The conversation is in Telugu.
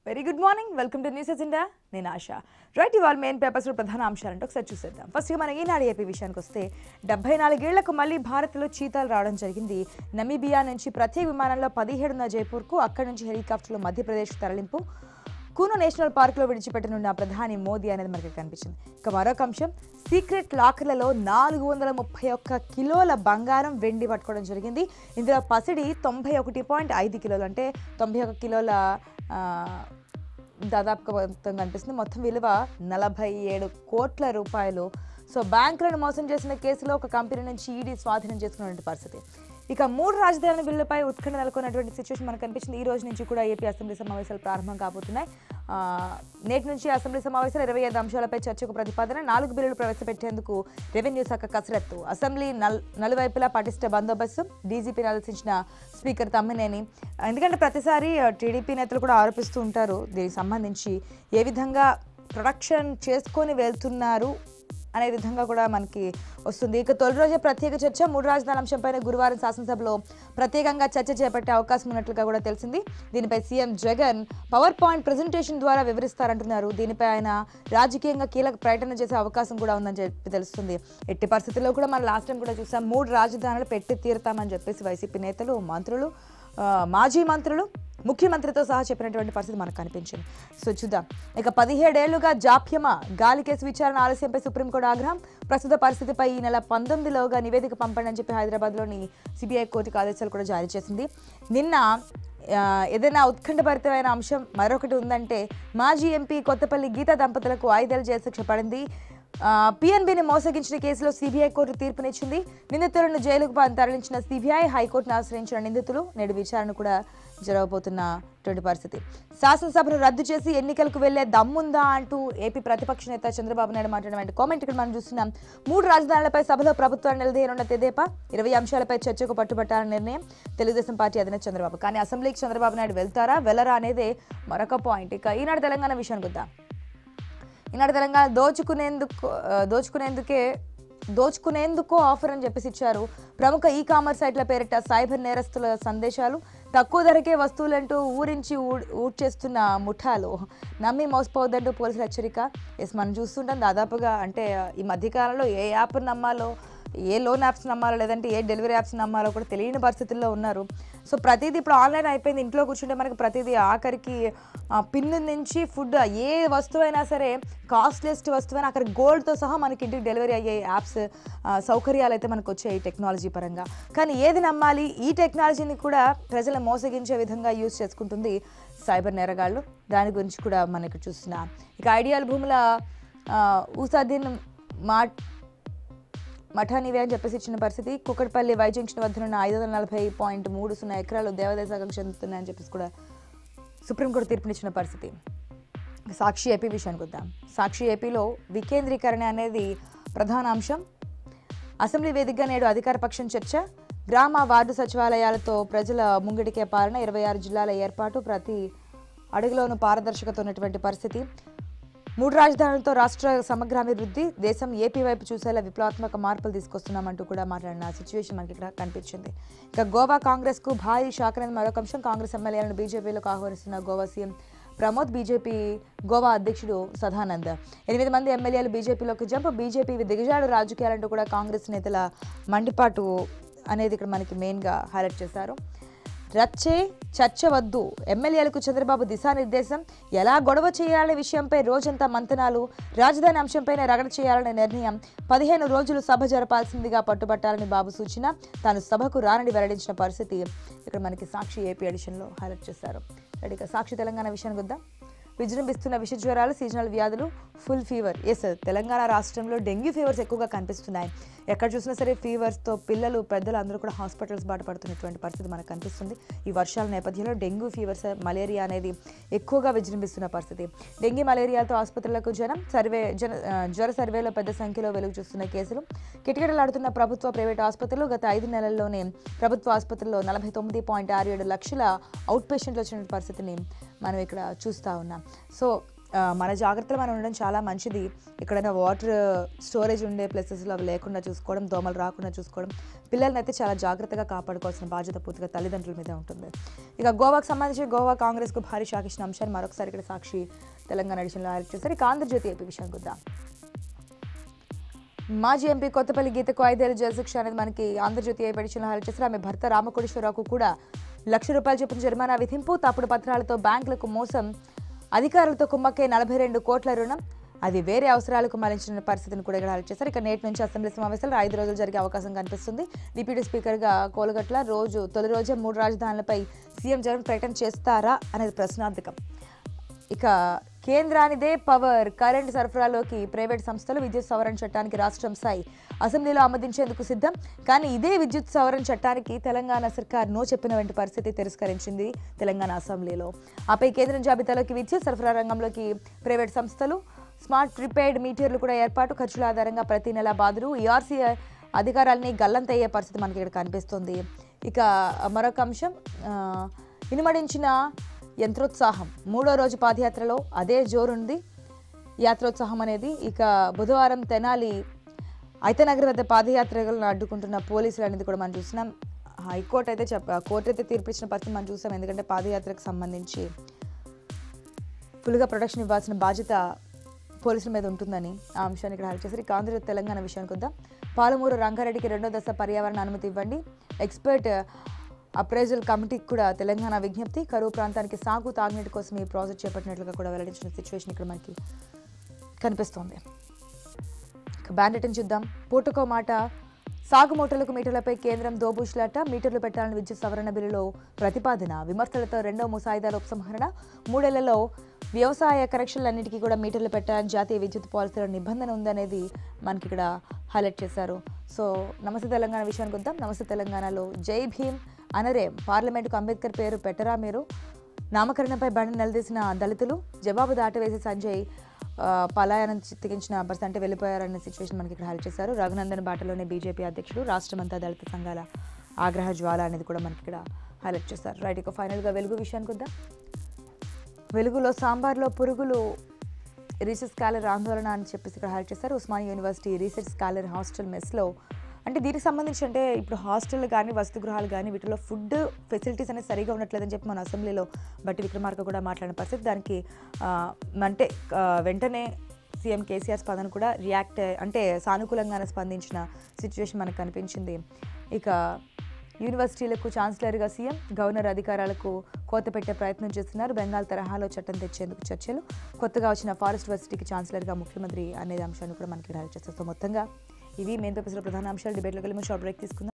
very good morning welcome to news agenda నేను ఆశ రైట్ ఇవాళ మెయిన్ పేపర్స్లో ప్రధాన అంశాలంటే ఒకసారి చూసేద్దాం ఫస్ట్ మన ఈనాడు ఏపీ విషయానికి వస్తే డెబ్బై నాలుగేళ్లకు మళ్ళీ భారత్లో చీతాలు రావడం జరిగింది నమీబియా నుంచి ప్రత్యేక విమానంలో పదిహేడున జైపూర్కు అక్కడి నుంచి హెలికాప్టర్లో మధ్యప్రదేశ్ తరలింపు కూను నేషనల్ పార్క్లో విడిచిపెట్టనున్న ప్రధాని మోదీ అనేది మనకి కనిపించింది ఇక మరొక అంశం సీక్రెట్ లాకర్లలో నాలుగు వందల ముప్పై ఒక్క కిలోల బంగారం వెండి పట్టుకోవడం జరిగింది ఇందులో పసిడి తొంభై ఒకటి పాయింట్ ఐదు కిలోలు అంటే తొంభై ఒక కిలోల ఆ, దాదాపుగా మొత్తం కనిపిస్తుంది మొత్తం విలువ నలభై ఏడు కోట్ల రూపాయలు సో బ్యాంకులను మోసం చేసిన కేసులో ఒక కంపెనీ నుంచి ఈడీ స్వాధీనం చేసుకున్నటువంటి పరిస్థితి ఇక మూడు రాజధానుల బిల్లుపై ఉత్కంఠ నెలకొన్నటువంటి సిచ్యువేషన్ మనకు కనిపించింది ఈ రోజు నుంచి కూడా ఏపీ అసెంబ్లీ సమావేశాలు ప్రారంభం కాబోతున్నాయి ఆ, నేటి నుంచి అసెంబ్లీ సమావేశాలు ఇరవై ఐదు అంశాలపై చర్చకు ప్రతిపాదన నాలుగు బిల్లులు ప్రవేశపెట్టేందుకు రెవెన్యూ శాఖ కసరత్తు అసెంబ్లీ నల్ నలువైపులా పటిష్ట బందోబస్తు డీజీపీని ఆలోచించిన స్పీకర్ తమ్మినేని ఎందుకంటే ప్రతిసారి టీడీపీ నేతలు కూడా ఆరోపిస్తూ ఉంటారు దీనికి సంబంధించి ఏ విధంగా ప్రొడక్షన్ చేసుకొని వెళ్తున్నారు అనే విధంగా కూడా మనకి వస్తుంది ఇక తొలి రోజే ప్రత్యేక చర్చ మూడు రాజధాని అంశంపైన గురువారం శాసనసభలో ప్రత్యేకంగా చర్చ చేపట్టే అవకాశం ఉన్నట్లుగా కూడా తెలిసింది దీనిపై CM Jagan PowerPoint presentation ద్వారా వివరిస్తారంటున్నారు దీనిపై ఆయన రాజకీయంగా కీలక ప్రకటన చేసే అవకాశం కూడా ఉందని చెప్పి తెలుస్తుంది ఎట్టి పరిస్థితుల్లో కూడా మనం లాస్ట్ టైం కూడా చూసాం మూడు రాజధానులు పెట్టి తీరుతామని చెప్పేసి వైసీపీ నేతలు మంత్రులు ఆ, మాజీ మంత్రులు ముఖ్యమంత్రితో సహా చెప్పినటువంటి పరిస్థితి మనకు కనిపించింది సో చూద్దాం ఇక పదిహేడేళ్లుగా జాప్యమా గాలి కేసు విచారణ ఆలస్యంపై సుప్రీంకోర్టు ఆగ్రహం ప్రస్తుత పరిస్థితిపై ఈ నెల పంతొమ్మిదిలోగా నివేదిక పంపండి అని చెప్పి హైదరాబాద్లోని సిబిఐ కోర్టుకు ఆదేశాలు కూడా జారీ చేసింది నిన్న ఆ, ఏదైనా ఉత్కంఠభరితమైన అంశం మరొకటి ఉందంటే మాజీ ఎంపీ కొత్తపల్లి గీతా దంపతులకు ఐదేళ్ల జైలు శిక్ష పడింది పిఎన్బిని మోసగించిన కేసులో సిబిఐ కోర్టు తీర్పునిచ్చింది నిందితులను జైలుకు ప- తరలించిన సిబిఐ హైకోర్టును ఆశ్రయించిన నిందితులు నేడు విచారణ కూడా జరగబోతున్నటువంటి పరిస్థితి శాసనసభను రద్దు చేసి ఎన్నికలకు వెళ్లే దమ్ముందా అంటూ ఏపీ ప్రతిపక్ష నేత చంద్రబాబు నాయుడు మాట్లాడిన కామెంట్ ఇక్కడ మనం చూస్తున్నాం మూడు రాజధానులపై సభలో ప్రభుత్వాన్ని నిలదీయనున్న తెదేపా ఇరవై అంశాలపై చర్చకు పట్టుబట్టాలన్న నిర్ణయం తెలుగుదేశం పార్టీ అధినేత చంద్రబాబు కానీ అసెంబ్లీకి చంద్రబాబు నాయుడు వెళ్తారా వెళ్ళరా అనేదే మరొక పాయింట్ ఇక ఈనాడు తెలంగాణ విషయానికి వద్దాం ఈనాడు తెలంగాణ దోచుకునేందుకు ఆ, దోచుకునేందుకే దోచుకునేందుకో ఆఫర్ అని చెప్పేసి ఇచ్చారు ప్రముఖ ఈ కామర్స్ సైట్ల పేరిట సైబర్ నేరస్తుల సందేశాలు తక్కువ ధరకే వస్తువులంటూ ఊరించి ఊడ్- ఊడ్చేస్తున్న ముఠాలు నమ్మి మోసపోవద్దంటూ పోలీసుల హెచ్చరిక ఎస్ మనం చూస్తుంటాం దాదాపుగా అంటే ఈ మధ్యకాలంలో ఏ యాప్ నమ్మాలో ఏ లోన్ యాప్స్ నమ్మాలో లేదంటే ఏ డెలివరీ యాప్స్ నమ్మాలో కూడా తెలియని పరిస్థితుల్లో ఉన్నారు సో ప్రతిదీ ఇప్పుడు ఆన్లైన్ అయిపోయింది ఇంట్లో కూర్చుంటే మనకి ప్రతిదీ ఆఖరికి ఆ, పిన్ను నుంచి ఫుడ్ ఏ వస్తువైనా సరే కాస్ట్లెస్ట్ వస్తువైనా అక్కడ గోల్డ్తో సహా మనకి ఇంటికి డెలివరీ అయ్యే యాప్స్ ఆ, సౌకర్యాలు అయితే మనకు వచ్చాయి టెక్నాలజీ పరంగా కానీ ఏది నమ్మాలి ఈ టెక్నాలజీని కూడా ప్రజలను మోసగించే విధంగా యూజ్ చేసుకుంటుంది సైబర్ నేరగాళ్ళు దాని గురించి కూడా మనకి చూస్తున్నాం ఇక ఐడియల్ భూముల ఆ, ఊసాదీన్ మా మఠానివే అని చెప్పేసి ఇచ్చిన పరిస్థితి కుక్కడపల్లి వై జంక్షన్ వద్ద ఉన్న ఐదు వందల నలభై పాయింట్ మూడు సున్నా ఎకరాలు దేవాదాయ శాఖకు చెందుతున్నాయని చెప్పేసి కూడా సుప్రీంకోర్టు తీర్పునిచ్చిన పరిస్థితి సాక్షి ఏపీ విషయానికి వద్దాం సాక్షి ఏపీలో వికేంద్రీకరణ అనేది ప్రధాన అంశం అసెంబ్లీ వేదికగా నేడు అధికార పక్షం చర్చ గ్రామ వార్డు సచివాలయాలతో ప్రజల ముంగిటికే పాలన ఇరవై ఆరు జిల్లాల ఏర్పాటు ప్రతి అడుగులోనూ పారదర్శకత ఉన్నటువంటి పరిస్థితి మూడు రాజధానులతో రాష్ట్ర సమగ్రాభివృద్ధి దేశం ఏపీ వైపు చూసేలా విప్లవాత్మక మార్పులు తీసుకొస్తున్నామంటూ కూడా మాట్లాడిన సిచ్యువేషన్ మనకి ఇక్కడ కనిపించింది ఇక గోవా కాంగ్రెస్ కు భారీ షాక్ అనేది మరొక అంశం కాంగ్రెస్ ఎమ్మెల్యేలను బీజేపీలోకి ఆహ్వానిస్తున్న గోవా సీఎం ప్రమోద్ బీజేపీ గోవా అధ్యక్షుడు సదానంద్ ఎనిమిది మంది ఎమ్మెల్యేలు బీజేపీలోకి జంప్ బీజేపీ దిగజాడు రాజకీయాలంటూ కూడా కాంగ్రెస్ నేతల మండిపాటు అనేది ఇక్కడ మనకి మెయిన్గా హైలైట్ చేశారు రచ్చే చర్చ వద్దు ఎమ్మెల్యేలకు చంద్రబాబు దిశానిర్దేశం ఎలా గొడవ చేయాలనే విషయంపై రోజంతా మంతనాలు రాజధాని అంశంపైనే రగడ చేయాలనే నిర్ణయం పదిహేను రోజులు సభ జరపాల్సిందిగా పట్టుబట్టాలని బాబు సూచన తాను సభకు రానని వెల్లడించిన పరిస్థితి ఇక్కడ మనకి సాక్షి ఏపీ ఎడిషన్లో హైలైట్ చేశారు రెడీగా సాక్షి తెలంగాణ విషయానికి వద్దాం విజృంభిస్తున్న విష జ్వరాలు సీజనల్ వ్యాధులు ఫుల్ ఫీవర్ ఎస్ తెలంగాణ రాష్ట్రంలో డెంగ్యూ ఫీవర్స్ ఎక్కువగా కనిపిస్తున్నాయి ఎక్కడ చూసినా సరే ఫీవర్స్తో పిల్లలు పెద్దలు అందరూ కూడా హాస్పిటల్స్ బాట పడుతున్నటువంటి పరిస్థితి మనకు కనిపిస్తుంది ఈ వర్షాల నేపథ్యంలో డెంగ్యూ ఫీవర్స్ మలేరియా అనేది ఎక్కువగా విజృంభిస్తున్న పరిస్థితి డెంగ్యూ మలేరియాతో ఆసుపత్రులకు జనం సర్వే జన ఆ, జ్వర సర్వేలో పెద్ద సంఖ్యలో వెలుగు చూస్తున్న కేసులు కిటకిటలాడుతున్న ప్రభుత్వ ప్రైవేట్ ఆసుపత్రులు గత ఐదు నెలల్లోనే ప్రభుత్వ ఆసుపత్రుల్లో నలభై తొమ్మిది పాయింట్ ఆరు ఏడు లక్షల అవుట్ పేషెంట్లు వచ్చిన పరిస్థితిని మనం ఇక్కడ చూస్తూ ఉన్నాం సో ఆ, మన జాగ్రత్తలు మనం ఉండడం చాలా మంచిది ఎక్కడైనా వాటర్ స్టోరేజ్ ఉండే ప్లేసెస్లో అవి లేకుండా చూసుకోవడం దోమలు రాకుండా చూసుకోవడం పిల్లల్ని అయితే చాలా జాగ్రత్తగా కాపాడుకోవాల్సిన బాధ్యత పూర్తిగా తల్లిదండ్రుల మీద ఉంటుంది ఇక గోవాకు సంబంధించి గోవా కాంగ్రెస్కు భారీ షాక్ ఇచ్చిన అంశాన్ని మరొకసారి ఇక్కడ సాక్షి తెలంగాణ ఎడిషన్లో హైలైట్ చేశారు ఇక ఆంధ్రజ్యోతి ఏపీ విషయం వద్దాం మాజీ ఎంపీ కొత్తపల్లి గీతకు ఐదేళ్ల జైలు శిక్ష అనేది మనకి ఆంధ్రజ్యోతి ఏ ఎడిషన్లో హైలైట్ చేశారు ఆమె భర్త రామకోటేశ్వరరావుకు కూడా లక్ష రూపాయల చొప్పున జరిమానా విధింపు తప్పుడు పత్రాలతో బ్యాంకులకు మోసం అధికారులతో కుమ్మక్కే నలభై రెండు కోట్ల రుణం అది వేరే అవసరాలకు మళ్లించిన పరిస్థితిని కూడా ఇక్కడ హైలైట్ చేశారు ఇక నేటి నుంచి అసెంబ్లీ సమావేశాలు ఐదు రోజులు జరిగే అవకాశం కనిపిస్తుంది డిప్యూటీ స్పీకర్గా కోలగట్ల రోజు తొలి రోజే మూడు రాజధానులపై సీఎం జగన్ ప్రకటన చేస్తారా అనేది ప్రశ్నార్థకం ఇక కేంద్రానిదే పవర్ కరెంట్ సరఫరాలోకి ప్రైవేట్ సంస్థలు విద్యుత్ సవరణ చట్టానికి రాష్ట్రం సై అసెంబ్లీలో ఆమోదించేందుకు సిద్ధం కానీ ఇదే విద్యుత్ సవరణ చట్టానికి తెలంగాణ సర్కార్ నో చెప్పిన వంటి పరిస్థితి తిరస్కరించింది తెలంగాణ అసెంబ్లీలో ఆపై కేంద్రం జాబితాలోకి విద్యుత్ సరఫరా రంగంలోకి ప్రైవేట్ సంస్థలు స్మార్ట్ ప్రిపేడ్ మీటర్లు కూడా ఏర్పాటు ఖర్చుల ఆధారంగా ప్రతి నెల బాధలు ఈఆర్సీ అధికారాలని గల్లంతయ్యే పరిస్థితి మనకి ఇక్కడ కనిపిస్తుంది ఇక మరొక అంశం ఆ, ఇనుమడించిన యంత్రోత్సాహం మూడో రోజు పాదయాత్రలో అదే జోరుంది యాత్రోత్సాహం అనేది ఇక బుధవారం తెనాలి ఐతనగర్ వద్ద పాదయాత్రలను అడ్డుకుంటున్న పోలీసులు అనేది కూడా మనం చూస్తున్నాం హైకోర్టు అయితే చెప్ప కోర్టు అయితే తీర్పు ఇచ్చిన పరిస్థితి మనం చూసాం ఎందుకంటే పాదయాత్రకు సంబంధించి ఫుల్గా ప్రొటెక్షన్ ఇవ్వాల్సిన బాధ్యత పోలీసుల మీద ఉంటుందని ఆ అంశాన్ని ఇక్కడ హైలైట్ చేశారు ఇక ఆంధ్ర తెలంగాణ విషయానికి వద్దాం పాలమూరు రంగారెడ్డికి రెండో దశ పర్యావరణ అనుమతి ఇవ్వండి ఎక్స్పర్ట్ అప్రైజల్ కమిటీకి కూడా తెలంగాణ విజ్ఞప్తి కరువు ప్రాంతానికి సాగు తాగునీటి కోసం ఈ ప్రాజెక్ట్ చేపట్టినట్లుగా కూడా వెల్లడించిన సిచ్యువేషన్ ఇక్కడ మనకి కనిపిస్తోంది ఇక బ్యాండెట్ని చూద్దాం పూటకో మాట సాగు మూటలకు మీటర్లపై కేంద్రం దోబూష్లాట మీటర్లు పెట్టాలని విద్యుత్ సవరణ బిల్లులో ప్రతిపాదన విమర్శలతో రెండో ముసాయిదాల ఉపసంహరణ మూడేళ్లలో వ్యవసాయ కరెక్షన్లన్నిటికీ కూడా మీటర్లు పెట్టాలని జాతీయ విద్యుత్ పాలసీలో నిబంధన ఉందనేది మనకి ఇక్కడ హైలైట్ చేశారు సో నమస్తే తెలంగాణ విషయానికి వద్దాం నమస్తే తెలంగాణలో జై భీమ్ అనరేం పార్లమెంటుకు అంబేద్కర్ పేరు పెట్టరా మీరు నామకరణపై బండి నిలదీసిన దళితులు జవాబు దాటవేసి సంజయ్ ఆ, పలాయనం చిత్తగించిన పరిస్థితి అంటే వెళ్ళిపోయారనే సిచ్యువేషన్ మనకి ఇక్కడ హైలైట్ చేశారు రఘునందన్ బాటలోనే బీజేపీ అధ్యక్షుడు రాష్ట్రమంతా దళిత సంఘాల ఆగ్రహ జ్వాల అనేది కూడా మనకి ఇక్కడ హైలైట్ చేశారు రైట్ ఇక ఫైనల్గా వెలుగు విషయానికి వద్దాం వెలుగులో సాంబార్లో పురుగులు రీసెర్చ్ స్కాలర్ ఆందోళన అని చెప్పేసి ఇక్కడ హైలైట్ చేశారు Osmania university research scholar hostel మెస్లో అంటే దీనికి సంబంధించి అంటే ఇప్పుడు హాస్టల్ కానీ వసతి గృహాలు కానీ వీటిలో ఫుడ్ ఫెసిలిటీస్ అనేది సరిగా ఉండట్లేదని చెప్పి మన అసెంబ్లీలో బట్టి విక్రమార్క కూడా మాట్లాడిన పరిస్థితి దానికి ఆ, అంటే ఆ, వెంటనే సీఎం కేసీఆర్ స్పందన కూడా రియాక్ట్ అంటే సానుకూలంగానే స్పందించిన సిచ్యువేషన్ మనకు కనిపించింది ఇక యూనివర్సిటీలకు ఛాన్సలర్గా సీఎం గవర్నర్ అధికారాలకు కోత పెట్టే ప్రయత్నం చేస్తున్నారు బెంగాల్ తరహాలో చట్టం తెచ్చేందుకు చర్చలు కొత్తగా వచ్చిన ఫారెస్ట్ వర్సిటీకి ఛాన్సలర్గా ముఖ్యమంత్రి అనే అంశాన్ని కూడా మనకి హైలైట్ చేస్తారు సో మొత్తంగా ఇవి మెయిన్ పేపర్స్లో ప్రధాన అంశాలు డిబేట్లోకి వెళ్ళి షార్ట్ బ్రేక్ తీసుకుందాం